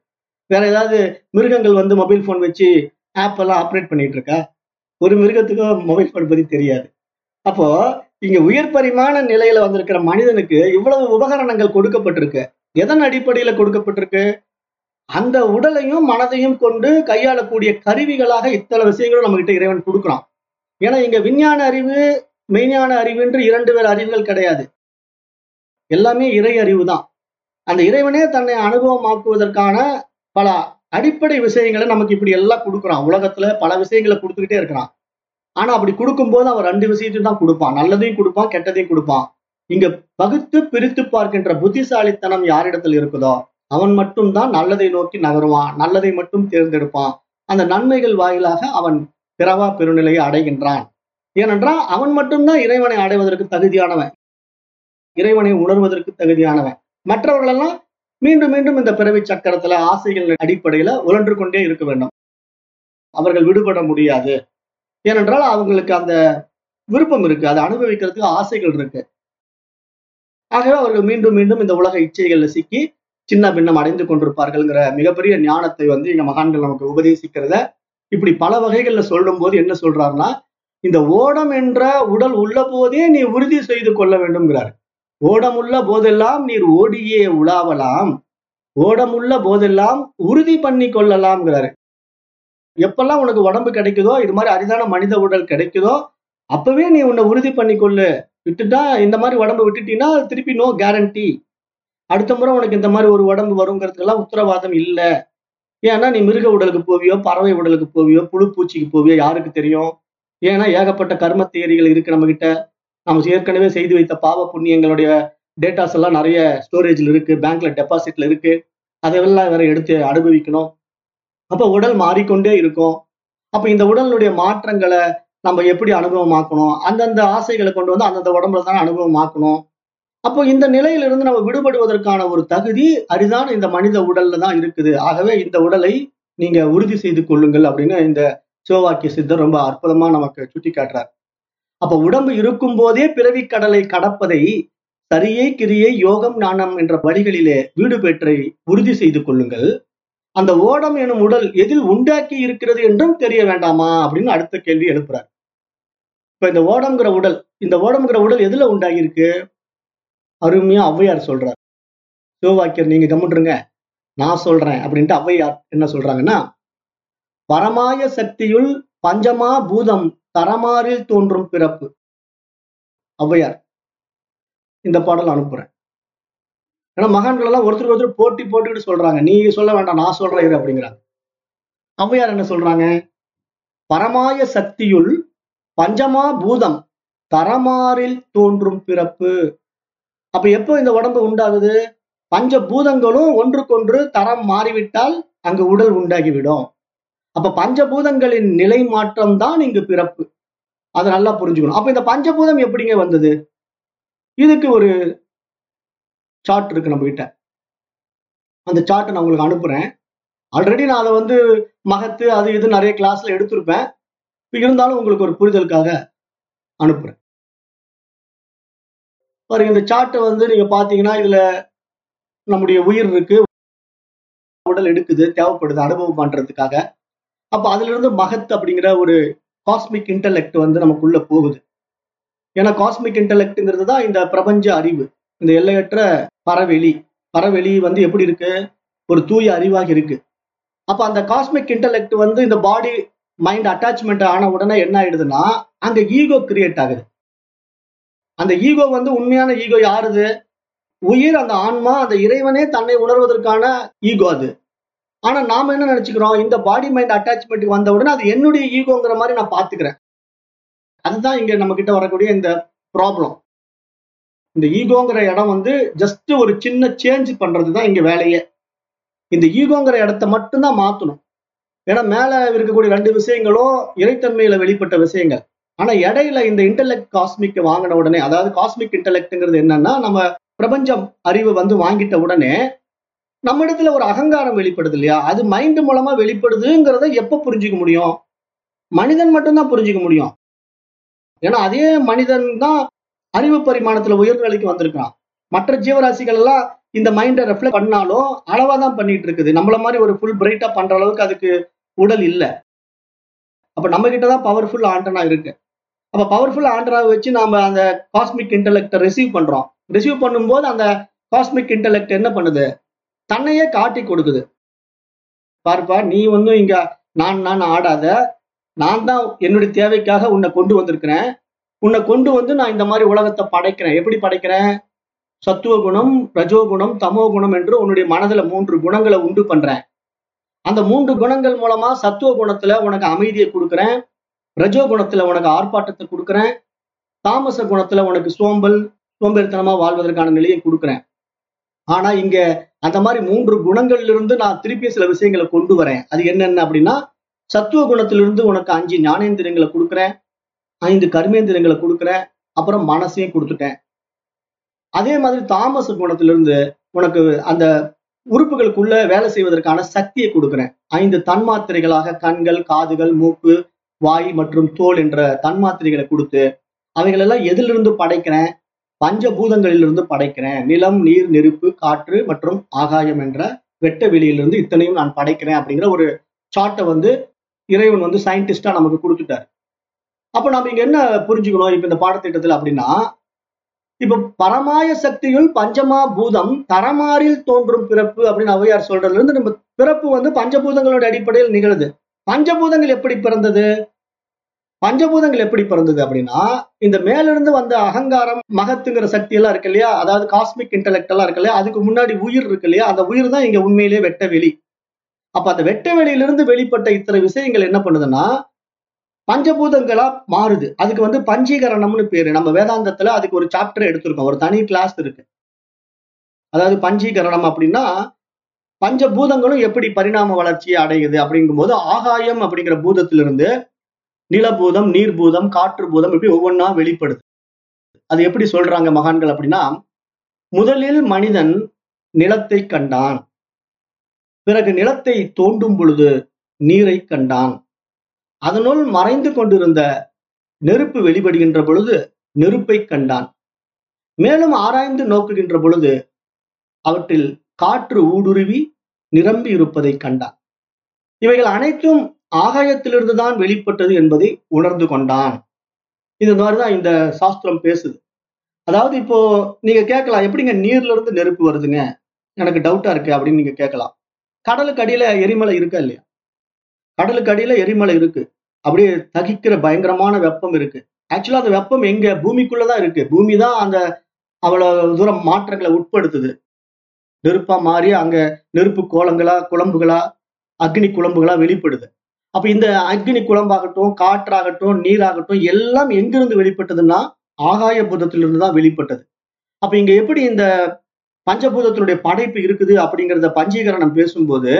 வேற ஏதாவது மிருகங்கள் வந்து மொபைல் போன் வச்சு ஆப் எல்லாம் ஆப்ரேட் பண்ணிட்டு இருக்கா ஒரு மிருகத்துக்கும் மொபைல் போன் பத்தி தெரியாது அப்போ இங்க உயர் பரிமாண நிலையில வந்திருக்கிற மனிதனுக்கு இவ்வளவு உபகரணங்கள் கொடுக்கப்பட்டிருக்கு எதன் அடிப்படையில கொடுக்கப்பட்டிருக்கு அந்த உடலையும் மனதையும் கொண்டு கையாளக்கூடிய கருவிகளாக இத்தனை விஷயங்களும் நம்ம கிட்ட இறைவன் கொடுக்குறான் ஏன்னா இங்க விஞ்ஞான அறிவு மெய்ஞான அறிவு என்று இரண்டு வேறு அறிவுகள் கிடையாது எல்லாமே இறை அறிவு தான் அந்த இறைவனே தன்னை அனுபவமாக்குவதற்கான பல அடிப்படை விஷயங்களை நமக்கு இப்படி எல்லாம் கொடுக்குறான் உலகத்துல பல விஷயங்களை கொடுத்துக்கிட்டே இருக்கிறான் ஆனா அப்படி கொடுக்கும்போது அவன் ரெண்டு விஷயத்தையும் தான் கொடுப்பான் நல்லதையும் கொடுப்பான் கெட்டதையும் கொடுப்பான் இங்க பகுத்து பிரித்து பார்க்கின்ற புத்திசாலித்தனம் யாரிடத்தில் இருக்குதோ அவன் மட்டும்தான் நல்லதை நோக்கி நகருவான் நல்லதை மட்டும் தேர்ந்தெடுப்பான் அந்த நன்மைகள் வாயிலாக அவன் பிறவா பெருநிலையை அடைகின்றான் ஏனென்றால் அவன் மட்டும்தான் இறைவனை அடைவதற்கு தகுதியானவன் இறைவனை உணர்வதற்கு தகுதியானவன் மற்றவர்களெல்லாம் மீண்டும் மீண்டும் இந்த பிறவி சக்கரத்துல ஆசைகள் அடிப்படையில உழன்று கொண்டே இருக்க வேண்டும் அவர்கள் விடுபட முடியாது ஏனென்றால் அவங்களுக்கு அந்த விருப்பம் இருக்கு அதை அனுபவிக்கிறதுக்கு ஆசைகள் இருக்கு ஆகவே அவர்கள் மீண்டும் மீண்டும் இந்த உலக இச்சைகள்ல சிக்கி சின்ன பின்னம் அடைந்து கொண்டிருப்பார்கள்ங்கிற மிகப்பெரிய ஞானத்தை வந்து இங்க மகான்கள் நமக்கு உபதேசிக்கிறத இப்படி பல வகைகள்ல சொல்லும் போது என்ன சொல்றாருன்னா இந்த ஓடம் என்ற உடல் உள்ள போதே நீ உறுதி செய்து கொள்ள வேண்டும்ங்கிறார் ஓடமுள்ள போதெல்லாம் நீர் ஓடியே உலாவலாம் ஓடமுள்ள போதெல்லாம் உறுதி பண்ணி கொள்ளலாம்ங்கிறாரு எப்பெல்லாம் உனக்கு உடம்பு கிடைக்குதோ இது மாதிரி அரிதான மனித உடல் கிடைக்குதோ அப்பவே நீ உன்னை உறுதி பண்ணி கொள்ளு விட்டுட்டா இந்த மாதிரி உடம்பு விட்டுட்டீங்கன்னா திருப்பி நோ கேரண்டி அடுத்த முறை உனக்கு இந்த மாதிரி ஒரு உடம்பு வருங்கிறதுக்கெல்லாம் உத்தரவாதம் இல்லை ஏன்னா நீ மிருக உடலுக்கு போவியோ பறவை உடலுக்கு போவியோ புழு பூச்சிக்கு போவியோ யாருக்கு தெரியும் ஏன்னா ஏகப்பட்ட கர்ம தேரிகள் இருக்கு நம்ம கிட்ட நம்ம ஏற்கனவே செய்து வைத்த பாவ புண்ணியங்களுடைய டேட்டாஸ் எல்லாம் நிறைய ஸ்டோரேஜ்ல இருக்கு பேங்க்ல டெபாசிட்ல இருக்கு அதையெல்லாம் வேற எடுத்து அனுபவிக்கணும் அப்ப உடல் மாறிக்கொண்டே இருக்கும் அப்ப இந்த உடலுடைய மாற்றங்களை நம்ம எப்படி அனுபவமாக்கணும் அந்தந்த ஆசைகளை கொண்டு வந்து அந்தந்த உடம்புல தான் அனுபவமாக்கணும் அப்போ இந்த நிலையிலிருந்து நம்ம விடுபடுவதற்கான ஒரு தகுதி அரிதான இந்த மனித உடல்ல தான் இருக்குது ஆகவே இந்த உடலை நீங்க உறுதி செய்து கொள்ளுங்கள் அப்படின்னு இந்த சிவவாக்கிய சித்தர் ரொம்ப அற்புதமா நமக்கு சுட்டி காட்டுறார் அப்ப உடம்பு இருக்கும் போதே பிறவி கடலை கடப்பதை சரியை கிரியை யோகம் ஞானம் என்ற வழிகளிலே வீடு பெற்றை உறுதி செய்து கொள்ளுங்கள் அந்த ஓடம் எனும் உடல் எதில் உண்டாக்கி இருக்கிறது என்றும் தெரிய வேண்டாமா அப்படின்னு அடுத்த கேள்வி எழுப்புறார் இப்ப இந்த ஓடம்ங்கிற உடல் இந்த ஓடம்ங்கிற உடல் எதுல உண்டாகி இருக்கு அருமையா ஔவையார் சொல்றார் சிவவாக்கியர் நீங்க கம்முன்றுங்க நான் சொல்றேன் அப்படின்ட்டு ஔவையார் என்ன சொல்றாங்கன்னா பரமாய சக்தியுள் பஞ்சமா பூதம் தரமாறில் தோன்றும் பிறப்பு ஔவையார் இந்த பாடல் அனுப்புறேன் ஏன்னா மகான்கள் எல்லாம் ஒருத்தர் ஒருத்தர் போட்டி போட்டுக்கிட்டு சொல்றாங்க நீ சொல்ல வேண்டாம் நான் சொல்றேன் இது அப்படிங்கிறாங்க ஔவையார் என்ன சொல்றாங்க பரமாய சக்தியுள் பஞ்சமா பூதம் தரமாறில் தோன்றும் பிறப்பு அப்ப எப்போ இந்த உடம்பு உண்டாகுது பஞ்ச பூதங்களும் ஒன்றுக்கொன்று தரம் மாறிவிட்டால் அங்கு உடல் உண்டாகிவிடும் அப்ப பஞ்சபூதங்களின் நிலை மாற்றம் தான் இங்கு பிறப்பு அதை நல்லா புரிஞ்சுக்கணும் அப்ப இந்த பஞ்சபூதம் எப்படிங்க வந்தது இதுக்கு ஒரு சார்ட் இருக்கு நம்ம கிட்ட அந்த சார்ட்டை நான் உங்களுக்கு அனுப்புறேன் ஆல்ரெடி நான் அதை வந்து மகத்து அது இது நிறைய கிளாஸ்ல எடுத்திருப்பேன் இப்ப இருந்தாலும் உங்களுக்கு ஒரு புரிதலுக்காக அனுப்புறேன் பாருங்க இந்த சார்ட்டை வந்து நீங்க பாத்தீங்கன்னா இதுல நம்முடைய உயிர் இருக்கு உடல் எடுக்குது தேவைப்படுது அனுபவம் பண்றதுக்காக அப்ப அதுல இருந்து மகத் அப்படிங்கிற ஒரு காஸ்மிக் இன்டலெக்ட் வந்து நமக்குள்ள போகுது ஏன்னா காஸ்மிக் இன்டலெக்ட்ங்கிறது தான் இந்த பிரபஞ்ச அறிவு இந்த எல்லையற்ற பரவெளி பரவெளி வந்து எப்படி இருக்கு ஒரு தூய அறிவாக இருக்கு அப்ப அந்த காஸ்மிக் இன்டலெக்ட் வந்து இந்த பாடி மைண்ட் அட்டாச்மெண்ட் ஆன உடனே என்ன ஆயிடுதுன்னா அங்க ஈகோ கிரியேட் ஆகுது அந்த ஈகோ வந்து உண்மையான ஈகோ யாருது உயிர் அந்த ஆன்மா அந்த இறைவனே தன்னை உணர்வதற்கான ஈகோ அது ஆனா நாம என்ன நினைச்சுக்கிறோம் இந்த பாடி மைண்ட் அட்டாச்மெண்ட் வந்த உடனே அது என்னுடைய ஈகோங்கிற மாதிரி நான் பாத்துக்கிறேன் அதுதான் இங்க நம்ம கிட்ட வரக்கூடிய இந்த ப்ராப்ளம் இந்த ஈகோங்கிற இடம் வந்து ஜஸ்ட் ஒரு சின்ன சேஞ்ச் பண்றது தான் இங்க வேலையே இந்த ஈகோங்கிற இடத்த மட்டும்தான் மாத்தணும் ஏன்னா மேல இருக்கக்கூடிய ரெண்டு விஷயங்களும் இறைத்தன்மையில வெளிப்பட்ட விஷயங்கள் ஆனா இடையில இந்த இன்டெலெக்ட் காஸ்மிக் வாங்கின உடனே அதாவது காஸ்மிக் இன்டெலெக்ட்ங்கிறது என்னன்னா நம்ம பிரபஞ்சம் அறிவு வந்து வாங்கிட்ட உடனே நம்ம இடத்துல ஒரு அகங்காரம் வெளிப்படுது இல்லையா அது மைண்ட் மூலமா வெளிப்படுதுங்கிறத எப்ப புரிஞ்சுக்க முடியும் மனிதன் மட்டும்தான் புரிஞ்சுக்க முடியும் ஏன்னா அதே மனிதன் தான் அறிவு பரிமாணத்துல உயர்நிலைக்கு வந்திருக்கான் மற்ற ஜீவராசிகள் எல்லாம் இந்த மைண்டை ரெஃப்ளெக்ட் பண்ணாலும் அளவா தான் பண்ணிட்டு இருக்குது நம்மள மாதிரி ஒரு ஃபுல் பிரைட்டா பண்ற அளவுக்கு அதுக்கு உடல் இல்ல அப்ப நம்ம கிட்ட தான் பவர்ஃபுல் ஆண்டனா இருக்கு அப்ப பவர்ஃபுல் ஆண்டனா வச்சு நாம அந்த காஸ்மிக் இன்டெலெக்டை ரிசீவ் பண்றோம் ரிசீவ் பண்ணும்போது அந்த காஸ்மிக் இன்டெலெக்ட் என்ன பண்ணுது தன்னையே காட்டி கொடுக்குது பாருப்பா நீ வந்து இங்க நான் நான் ஆடாத நான் தான் என்னுடைய தேவைக்காக உன்னை கொண்டு வந்திருக்கிறேன் உன்னை கொண்டு வந்து நான் இந்த மாதிரி உலகத்தை படைக்கிறேன் எப்படி படைக்கிறேன் சத்துவ குணம் ரஜோகுணம் தமோ குணம் என்று உன்னுடைய மனதுல மூன்று குணங்களை உண்டு பண்றேன் அந்த மூன்று குணங்கள் மூலமா சத்துவ குணத்துல உனக்கு அமைதியை கொடுக்குறேன் ரஜோ குணத்துல உனக்கு ஆர்ப்பாட்டத்தை கொடுக்குறேன் தாமச குணத்துல உனக்கு சோம்பல் சோம்பேறித்தனமா வாழ்வதற்கான நிலையை கொடுக்குறேன் ஆனா இங்க அந்த மாதிரி மூன்று குணங்கள்ல இருந்து நான் திருப்பி சில விஷயங்களை கொண்டு வரேன் அது என்னென்ன அப்படின்னா சத்துவ குணத்திலிருந்து உனக்கு அஞ்சு ஞானேந்திரியங்களை கொடுக்குறேன் ஐந்து கர்மேந்திரியங்களை கொடுக்குறேன் அப்புறம் மனசையும் கொடுத்துட்டேன் அதே மாதிரி தாமச குணத்திலிருந்து உனக்கு அந்த உறுப்புகளுக்குள்ள வேலை செய்வதற்கான சக்தியை கொடுக்குறேன் ஐந்து தன்மாத்திரைகளாக கண்கள் காதுகள் மூக்கு வாய் மற்றும் தோல் என்ற தன்மாத்திரைகளை கொடுத்து அவைகளெல்லாம் எதிலிருந்து படைக்கிறேன் பஞ்சபூதங்களிலிருந்து படைக்கிறேன் நிலம் நீர் நெருப்பு காற்று மற்றும் ஆகாயம் என்ற வெட்ட வெளியிலிருந்து இத்தனையும் நான் படைக்கிறேன் அப்படிங்கிற ஒரு சார்ட்டை வந்து இறைவன் வந்து சயின்டிஸ்டா நமக்கு கொடுத்துட்டாரு அப்ப நம்ம இங்க என்ன புரிஞ்சுக்கணும் இப்ப இந்த பாடத்திட்டத்துல அப்படின்னா இப்ப பரமாய சக்தியுள் பஞ்சமா பூதம் தரமாறில் தோன்றும் பிறப்பு அப்படின்னு ஔவையார் சொல்றதுல இருந்து நம்ம பிறப்பு வந்து பஞ்சபூதங்களோட அடிப்படையில் நிகழுது பஞ்சபூதங்கள் எப்படி பிறந்தது பஞ்சபூதங்கள் எப்படி பிறந்தது அப்படின்னா இந்த மேலிருந்து வந்த அகங்காரம் மகத்துங்கிற சக்தி எல்லாம் இருக்கு இல்லையா அதாவது காஸ்மிக் இன்டெலெக்ட் எல்லாம் இருக்கு இல்லையா அதுக்கு முன்னாடி உயிர் இருக்கு இல்லையா அந்த உயிர் தான் இங்க உண்மையிலேயே வெட்ட வெளி அப்ப அந்த வெட்ட வெளியிலிருந்து வெளிப்பட்ட இத்தனை விஷயங்கள் என்ன பண்ணுதுன்னா பஞ்சபூதங்களா மாறுது அதுக்கு வந்து பஞ்சீகரணம்னு பேரு நம்ம வேதாந்தத்துல அதுக்கு ஒரு சாப்டர் எடுத்திருக்கோம் ஒரு தனி கிளாஸ் இருக்கு அதாவது பஞ்சீகரணம் அப்படின்னா பஞ்சபூதங்களும் எப்படி பரிணாம வளர்ச்சியை அடையுது அப்படிங்கும்போது ஆகாயம் அப்படிங்கிற பூதத்திலிருந்து நிலபூதம் நீர்பூதம் காற்று பூதம் இப்படி ஒவ்வொன்றா வெளிப்படுது அது எப்படி சொல்றாங்க மகான்கள் அப்படின்னா முதலில் மனிதன் நிலத்தை கண்டான் பிறகு நிலத்தை தோண்டும் பொழுது நீரை கண்டான் அதனுள் மறைந்து கொண்டிருந்த நெருப்பு வெளிப்படுகின்ற பொழுது நெருப்பை கண்டான் மேலும் ஆராய்ந்து நோக்குகின்ற பொழுது அவற்றில் காற்று ஊடுருவி நிரம்பி இருப்பதை கண்டான் இவைகள் அனைத்தும் ஆகாயத்திலிருந்து தான் வெளிப்பட்டது என்பதை உணர்ந்து கொண்டான் இது மாதிரிதான் இந்த சாஸ்திரம் பேசுது அதாவது இப்போ நீங்க கேட்கலாம் எப்படிங்க நீர்ல இருந்து நெருப்பு வருதுங்க எனக்கு டவுட்டா இருக்கு அப்படின்னு நீங்க கேட்கலாம் கடலுக்கு அடியில எரிமலை இருக்கா இல்லையா கடலுக்கு அடியில எரிமலை இருக்கு அப்படியே தகிக்கிற பயங்கரமான வெப்பம் இருக்கு ஆக்சுவலா அந்த வெப்பம் எங்க பூமிக்குள்ளதான் இருக்கு பூமி தான் அந்த அவ்வளவு தூரம் மாற்றங்களை உட்படுத்துது நெருப்பா மாறி அங்க நெருப்பு கோலங்களா குழம்புகளா அக்னி குழம்புகளா வெளிப்படுது அப்ப இந்த அக்னி குழம்பாகட்டும் காற்றாகட்டும் நீராகட்டும் எல்லாம் எங்கிருந்து வெளிப்பட்டதுன்னா ஆகாய பூதத்திலிருந்து தான் வெளிப்பட்டது அப்ப இங்க எப்படி இந்த பஞ்சபூதத்தினுடைய படைப்பு இருக்குது அப்படிங்கிறத பஞ்சீகரணம் பேசும்போது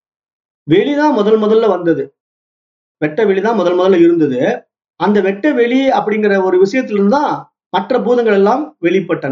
வெளிதான் முதல் முதல்ல வந்தது வெட்ட வெளிதான் முதல் முதல்ல இருந்தது அந்த வெட்ட வெளி அப்படிங்கிற ஒரு விஷயத்திலிருந்து தான் மற்ற பூதங்கள் எல்லாம் வெளிப்பட்டன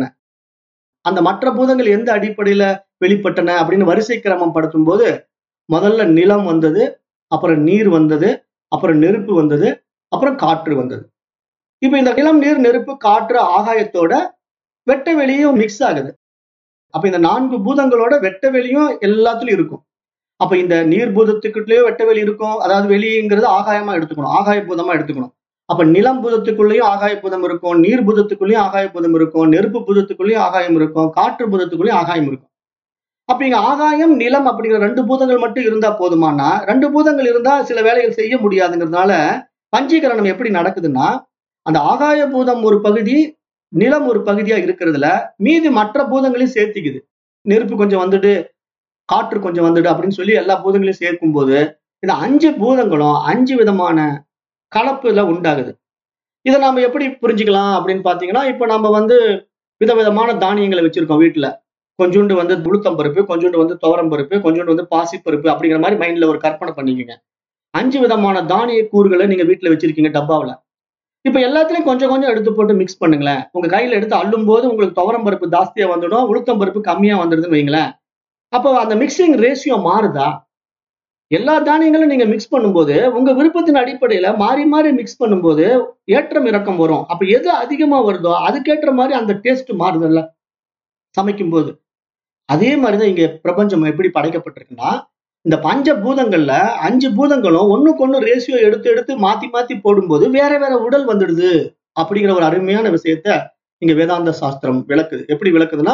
அந்த மற்ற பூதங்கள் எந்த அடிப்படையில வெளிப்பட்டன அப்படின்னு வரிசை கிரமம் படுத்தும் போது முதல்ல நிலம் வந்தது அப்புறம் நீர் வந்தது அப்புறம் நெருப்பு வந்தது அப்புறம் காற்று வந்தது இப்ப இந்த நிலம் நீர் நெருப்பு காற்று ஆகாயத்தோட வெட்ட வெளியும் மிக்ஸ் ஆகுது அப்ப இந்த நான்கு பூதங்களோட வெட்ட வெளியும் எல்லாத்துலயும் இருக்கும் அப்ப இந்த நீர் பூதத்துக்குள்ளேயும் வெட்ட வெளி இருக்கும் அதாவது வெளிங்கிறது ஆகாயமா எடுத்துக்கணும் ஆகாய பூதமா எடுத்துக்கணும் அப்ப நிலம் பூதத்துக்குள்ளேயும் ஆகாய பூதம் இருக்கும் நீர் பூதத்துக்குள்ளேயும் ஆகாய பூதம் இருக்கும் நெருப்பு பூதத்துக்குள்ளேயும் ஆகாயம் இருக்கும் காற்று பூதத்துக்குள்ளேயும் ஆகாயம் இருக்கும் அப்ப இங்க ஆகாயம் நிலம் அப்படிங்கிற ரெண்டு பூதங்கள் மட்டும் இருந்தா போதுமானா ரெண்டு பூதங்கள் இருந்தா சில வேலைகள் செய்ய முடியாதுங்கிறதுனால பஞ்சீகரணம் எப்படி நடக்குதுன்னா அந்த ஆகாய பூதம் ஒரு பகுதி நிலம் ஒரு பகுதியா இருக்கிறதுல மீதி மற்ற பூதங்களையும் சேர்த்திக்குது நெருப்பு கொஞ்சம் வந்துட்டு காற்று கொஞ்சம் வந்துடு அப்படின்னு சொல்லி எல்லா பூதங்களையும் சேர்க்கும் போது இந்த அஞ்சு பூதங்களும் அஞ்சு விதமான கலப்புல உண்டாகுது இதை நாம எப்படி புரிஞ்சுக்கலாம் அப்படின்னு பாத்தீங்கன்னா இப்ப நம்ம வந்து விதவிதமான தானியங்களை வச்சிருக்கோம் வீட்டுல கொஞ்சோண்டு வந்து உளுத்தம் பருப்பு கொஞ்சோண்டு வந்து துவரம் பருப்பு கொஞ்சோண்டு வந்து பாசிப்பருப்பு அப்படிங்கிற மாதிரி மைண்ட்ல ஒரு கற்பனை பண்ணிக்கோங்க அஞ்சு விதமான தானிய கூறுகளை நீங்க வீட்டுல வச்சிருக்கீங்க டப்பாவில் இப்ப எல்லாத்துலயும் கொஞ்சம் கொஞ்சம் எடுத்து போட்டு மிக்ஸ் பண்ணுங்களேன் உங்க கையில எடுத்து அள்ளும் போது உங்களுக்கு துவரம் பருப்பு ஜாஸ்தியா வந்துடும் உளுத்தம் பருப்பு கம்மியா வந்துடுதுன்னு வைங்களேன் அப்போ அந்த மிக்சிங் ரேஷியோ மாறுதா எல்லா தானியங்களும் நீங்க மிக்ஸ் பண்ணும்போது உங்க விருப்பத்தின் அடிப்படையில மாறி மாறி மிக்ஸ் பண்ணும்போது ஏற்றம் இறக்கம் வரும் அப்ப எது அதிகமா வருதோ அதுக்கேற்ற மாதிரி அந்த டேஸ்ட் மாறுதல்ல சமைக்கும் போது அதே மாதிரிதான் இங்க பிரபஞ்சம் எப்படி படைக்கப்பட்டிருக்குன்னா இந்த பஞ்ச பூதங்கள்ல அஞ்சு பூதங்களும் ஒண்ணுக்கு ஒண்ணு ரேஷியோ எடுத்து எடுத்து மாத்தி மாத்தி போடும்போது வேற வேற உடல் வந்துடுது அப்படிங்கிற ஒரு அருமையான விஷயத்த இங்க வேதாந்த சாஸ்திரம் விளக்குது எப்படி விளக்குதுன்னா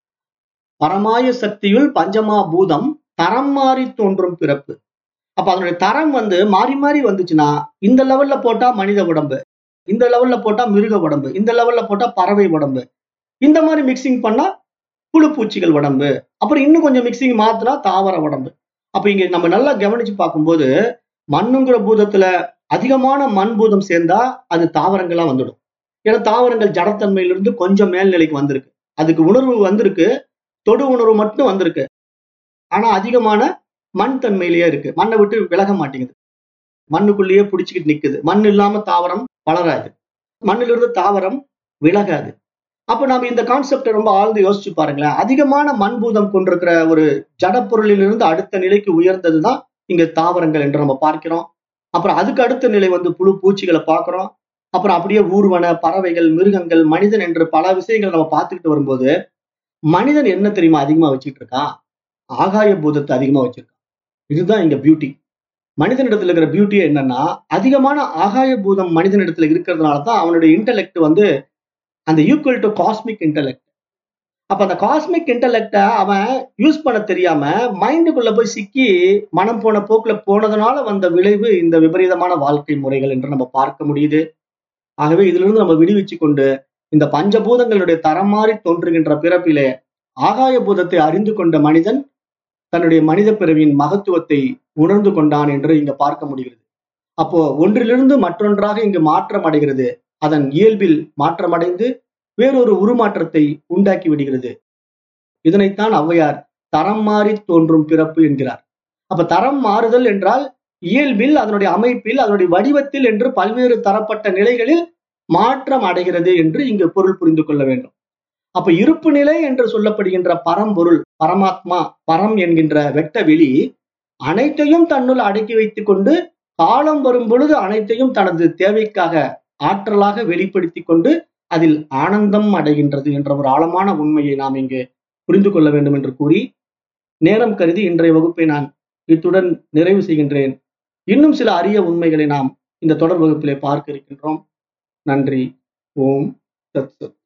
பரமாய சக்தியுள் பஞ்சமா பூதம் தரம் மாறி தோன்றும் பிறப்பு அப்ப அதனுடைய தரம் வந்து மாறி மாறி வந்துச்சுன்னா இந்த லெவல்ல போட்டா மனித உடம்பு இந்த லெவல்ல போட்டா மிருக உடம்பு இந்த லெவல்ல போட்டா பறவை உடம்பு இந்த மாதிரி மிக்சிங் பண்ணா புழு பூச்சிகள் உடம்பு அப்புறம் இன்னும் கொஞ்சம் மிக்சிங் மாத்தினா தாவர உடம்பு அப்ப இங்க நம்ம நல்லா கவனிச்சு பார்க்கும்போது மண்ணுங்கிற பூதத்துல அதிகமான மண் பூதம் சேர்ந்தா அது தாவரங்களா வந்துடும் ஏன்னா தாவரங்கள் ஜடத்தன்மையிலிருந்து கொஞ்சம் மேல்நிலைக்கு வந்திருக்கு அதுக்கு உணர்வு வந்திருக்கு தொடு உணர்வு மட்டும் வந்திருக்கு ஆனா அதிகமான மண் தன்மையிலேயே இருக்கு மண்ணை விட்டு விலக மாட்டேங்குது மண்ணுக்குள்ளேயே பிடிச்சிக்கிட்டு நிக்குது மண் இல்லாம தாவரம் வளராது மண்ணிலிருந்து தாவரம் விலகாது அப்ப நாம இந்த கான்செப்டை ரொம்ப ஆழ்ந்து யோசிச்சு பாருங்களேன் அதிகமான மண் பூதம் கொண்டிருக்கிற ஒரு ஜடப்பொருளிலிருந்து அடுத்த நிலைக்கு உயர்ந்ததுதான் இங்க தாவரங்கள் என்று நம்ம பார்க்கிறோம் அப்புறம் அதுக்கு அடுத்த நிலை வந்து புழு பூச்சிகளை பார்க்கிறோம் அப்புறம் அப்படியே ஊர்வன பறவைகள் மிருகங்கள் மனிதன் என்று பல விஷயங்கள் நம்ம பார்த்துக்கிட்டு வரும்போது மனிதன் என்ன தெரியுமா அதிகமா வச்சுக்கிட்டு இருக்கான் ஆகாய பூதத்தை அதிகமா வச்சிருக்கான் இதுதான் இங்க பியூட்டி மனிதனிடத்துல இருக்கிற பியூட்டி என்னன்னா அதிகமான ஆகாய பூதம் மனிதனிடத்துல இருக்கிறதுனால தான் அவனுடைய இன்டெலெக்ட் வந்து அந்த ஈக்குவல் டு காஸ்மிக் இன்டெலெக்ட் அப்ப அந்த காஸ்மிக் இன்டெலெக்ட அவன் யூஸ் பண்ண தெரியாம மைண்டுக்குள்ள போய் சிக்கி மனம் போன போக்குல போனதுனால வந்த விளைவு இந்த விபரீதமான வாழ்க்கை முறைகள் என்று நம்ம பார்க்க முடியுது ஆகவே இதிலிருந்து நம்ம விடுவிச்சு கொண்டு இந்த பஞ்சபூதங்களுடைய தரம் மாறி தோன்றுகின்ற பிறப்பிலே ஆகாய பூதத்தை அறிந்து கொண்ட மனிதன் தன்னுடைய மனித பிறவியின் மகத்துவத்தை உணர்ந்து கொண்டான் என்று இங்க பார்க்க முடிகிறது அப்போ ஒன்றிலிருந்து மற்றொன்றாக இங்கு மாற்றம் அடைகிறது அதன் இயல்பில் மாற்றமடைந்து வேறொரு உருமாற்றத்தை உண்டாக்கி விடுகிறது இதனைத்தான் ஔவையார் தரம் மாறி தோன்றும் பிறப்பு என்கிறார் அப்ப தரம் மாறுதல் என்றால் இயல்பில் அதனுடைய அமைப்பில் அதனுடைய வடிவத்தில் என்று பல்வேறு தரப்பட்ட நிலைகளில் மாற்றம் அடைகிறது என்று இங்கு பொருள் புரிந்து கொள்ள வேண்டும் அப்ப இருப்பு நிலை என்று சொல்லப்படுகின்ற பரம்பொருள் பரமாத்மா பரம் என்கின்ற வெட்ட வெளி அனைத்தையும் தன்னுள் அடக்கி வைத்துக் கொண்டு காலம் வரும் பொழுது அனைத்தையும் தனது தேவைக்காக ஆற்றலாக வெளிப்படுத்தி கொண்டு அதில் ஆனந்தம் அடைகின்றது என்ற ஒரு ஆழமான உண்மையை நாம் இங்கு புரிந்து கொள்ள வேண்டும் என்று கூறி நேரம் கருதி இன்றைய வகுப்பை நான் இத்துடன் நிறைவு செய்கின்றேன் இன்னும் சில அரிய உண்மைகளை நாம் இந்த தொடர் வகுப்பிலே பார்க்க இருக்கின்றோம் நன்றி ஓம் தத் சத்